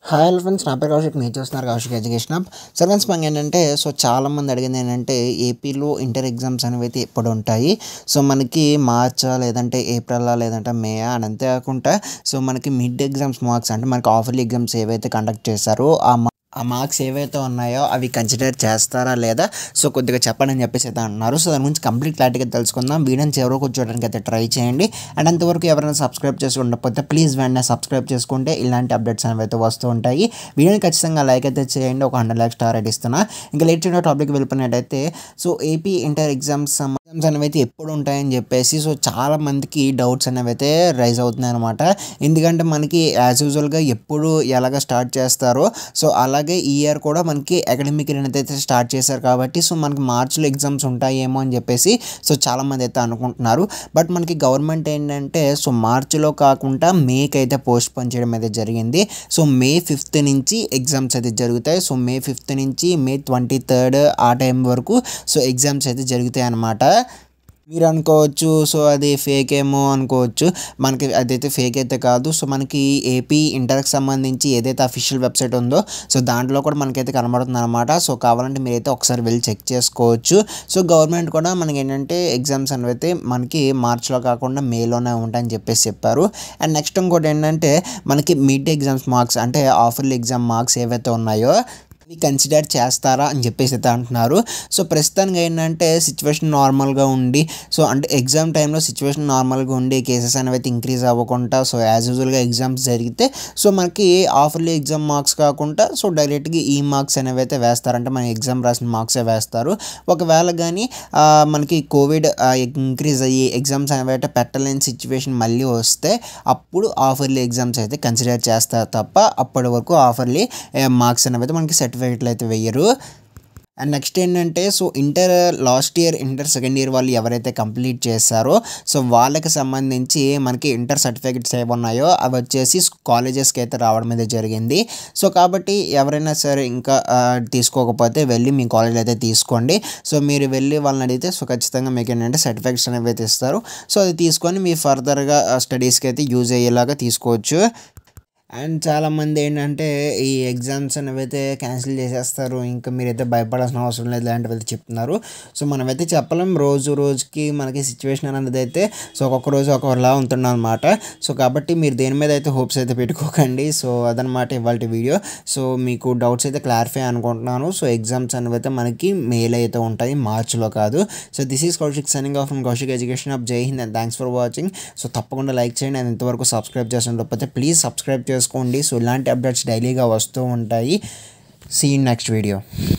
hi hello friends నా పేరు కౌశిక్ మీరు చూస్తున్నారు Kaushik education hub so friends మనకి ఏంటంటే సో చాలామంది అడిగింది ఏంటంటే ఏపీలో ఇంటర్ ఎగ్జామ్స్ అనేవి అయితే ఎప్పుడు ఉంటాయి సో మనకి మార్చా లేదంటే ఏప్రిలా లేదంటే మే అని అంతేకాకుండా సో మనకి మిడ్ ఎగ్జామ్స్ మార్క్స్ అంటే మనకి ఆఫర్లీ ఎగ్జామ్స్ ఏవైతే కండక్ట్ చేశారో ఆ మా- ఆ మార్క్స్ ఏవైతే ఉన్నాయో అవి కన్సిడర్ చేస్తారా లేదా సో కొద్దిగా చెప్పండి అని చెప్పేసి అయితే అంటున్నారు సో దాని గురించి కంప్లీట్ క్లారిటీగా తెలుసుకుందాం వీడియోని చివరికి చూడడానికి అయితే ట్రై చేయండి అండ్ అంతవరకు ఎవరైనా సబ్స్క్రైబ్ చేసుకుంటకపోతే ప్లీజ్ వెంటనే సబ్స్క్రైబ్ చేసుకుంటే ఇలాంటి అప్డేట్స్ అనేవి అయితే వస్తూ ఉంటాయి వీడియోని ఖచ్చితంగా లైక్ అయితే చేయండి ఒక హండ్రెడ్ ల్యాక్ స్టార్ అయితే ఇస్తున్నా ఇంకా లేట్ చేయడం టాపిక్ వెళ్ళిపోయినట్టయితే so AP inter exams exams అనేవి అయితే ఎప్పుడు ఉంటాయని చెప్పేసి సో చాలా మందికి డౌట్స్ అనేవి అయితే రైజ్ అవుతున్నాయి అనమాట ఎందుకంటే మనకి యాజ్ యూజువల్గా ఎప్పుడు ఎలాగ స్టార్ట్ చేస్తారో సో అలాగే ఈ ఇయర్ కూడా మనకి అకాడమిక్ ఇయర్ అయితే స్టార్ట్ చేశారు కాబట్టి సో మనకి మార్చిలో ఎగ్జామ్స్ ఉంటాయేమో అని చెప్పేసి సో చాలామంది అయితే అనుకుంటున్నారు బట్ మనకి గవర్నమెంట్ ఏంటంటే సో మార్చిలో కాకుండా మేకి అయితే పోస్ట్ పోన్ చేయడం అయితే జరిగింది సో మే ఫిఫ్త్ నుంచి ఎగ్జామ్స్ అయితే జరుగుతాయి సో మే ఫిఫ్త్ నుంచి మే ట్వంటీ థర్డ్ ఆ టైం వరకు సో ఎగ్జామ్స్ అయితే జరుగుతాయి అన్నమాట మీరు అనుకోవచ్చు సో అది ఫేక్ ఏమో అనుకోవచ్చు మనకి అదైతే ఫేక్ అయితే కాదు సో మనకి ఏపీ ఇంటర్కి సంబంధించి ఏదైతే అఫీషియల్ వెబ్సైట్ ఉందో సో దాంట్లో కూడా మనకైతే కనబడుతుంది అనమాట సో కావాలంటే మీరైతే ఒకసారి వెళ్ళి చెక్ చేసుకోవచ్చు సో గవర్నమెంట్ కూడా మనకి ఏంటంటే ఎగ్జామ్స్ అనేవి అయితే మనకి మార్చ్లో కాకుండా మేలోనే ఉంటాయని చెప్పేసి చెప్పారు అండ్ నెక్స్ట్ ఇంకోటి ఏంటంటే మనకి మిడ్ ఎగ్జామ్స్ మార్క్స్ అంటే ఆఫర్లీ ఎగ్జామ్ మార్క్స్ ఏవైతే ఉన్నాయో అవి కన్సిడర్ చేస్తారా అని చెప్పేసి అయితే అంటున్నారు సో ప్రస్తుతానికి ఏంటంటే సిచ్యువేషన్ నార్మల్గా ఉండి సో అంటే ఎగ్జామ్ టైంలో సిచ్యువేషన్ నార్మల్గా ఉండి కేసెస్ అనేవి అయితే ఇంక్రీజ్ అవ్వకుండా సో యాజ్ యూజువల్గా ఎగ్జామ్స్ జరిగితే సో మనకి ఆఫర్లీ ఎగ్జామ్ మార్క్స్ కాకుండా సో డైరెక్ట్గా ఈ మార్క్స్ అనేవి అయితే వేస్తారంటే మన ఎగ్జామ్ రాసిన మార్క్సే వేస్తారు ఒకవేళ కానీ ఆ, మనకి కోవిడ్ ఇంక్రీజ్ అయ్యి ఎగ్జామ్స్ అనేవి అయితే పెట్టలేని సిచ్యువేషన్ మళ్ళీ వస్తే అప్పుడు ఆఫర్లీ ఎగ్జామ్స్ అయితే కన్సిడర్ చేస్తారు తప్ప అప్పటి వరకు ఆఫర్లీ మార్క్స్ అనేవి అయితే మనకి సర్టిఫికేట్లు అయితే వెయ్యరు అండ్ నెక్స్ట్ ఏంటంటే so inter last year inter second year వాళ్ళు ఎవరైతే కంప్లీట్ చేశారో సో వాళ్ళకి సంబంధించి మనకి ఇంటర్ సర్టిఫికెట్స్ ఏవి ఉన్నాయో అవి వచ్చేసి కాలేజెస్కి అయితే రావడం అయితే జరిగింది సో కాబట్టి ఎవరైనా సరే ఇంకా ఆ, తీసుకోకపోతే వెళ్ళి మీ కాలేజ్ అయితే తీసుకోండి సో మీరు వెళ్ళి వాళ్ళని అడిగితే సో ఖచ్చితంగా మీకు ఏంటంటే సర్టిఫికెట్స్ అనేవి అయితే ఇస్తారు సో అది తీసుకొని మీ ఫర్దర్గా స్టడీస్కి అయితే యూజ్ అయ్యేలాగా తీసుకోవచ్చు అండ్ చాలామంది ఏంటంటే ఈ ఎగ్జామ్స్ అనేవి అయితే క్యాన్సిల్ చేసేస్తారు ఇంకా మీరైతే భయపడాల్సిన అవసరం లేదు ఇలాంటివి అయితే చెప్తున్నారు సో మనమైతే చెప్పలేం రోజు రోజుకి మనకి సిచ్యువేషన్ అనేది అయితే సో ఒక్కొక్క రోజు ఒక్కొక్కలా ఉంటున్నాం అనమాట సో కాబట్టి మీరు దేని మీద అయితే హోప్స్ అయితే పెట్టుకోకండి సో అదనమాట ఇవాళ వీడియో సో మీకు డౌట్స్ అయితే క్లారిఫై అనుకుంటున్నాను సో ఎగ్జామ్స్ అనేవి అయితే మనకి మేల్ అయితే ఉంటాయి మార్చ్లో కాదు so this is Kaushik signing off from Kaushik education hub Jai Hind and thanks for watching so తప్పకుండా లైక్ చేయండి అండ్ ఇంతవరకు సబ్స్క్రైబ్ చేసినట్లయితే ప్లీజ్ సబ్స్క్రైబ్ చేసుకోండి సో ఇలాంటి అప్డేట్స్ డైలీగా వస్తూ ఉంటాయి సీ ఇన్ నెక్స్ట్ వీడియో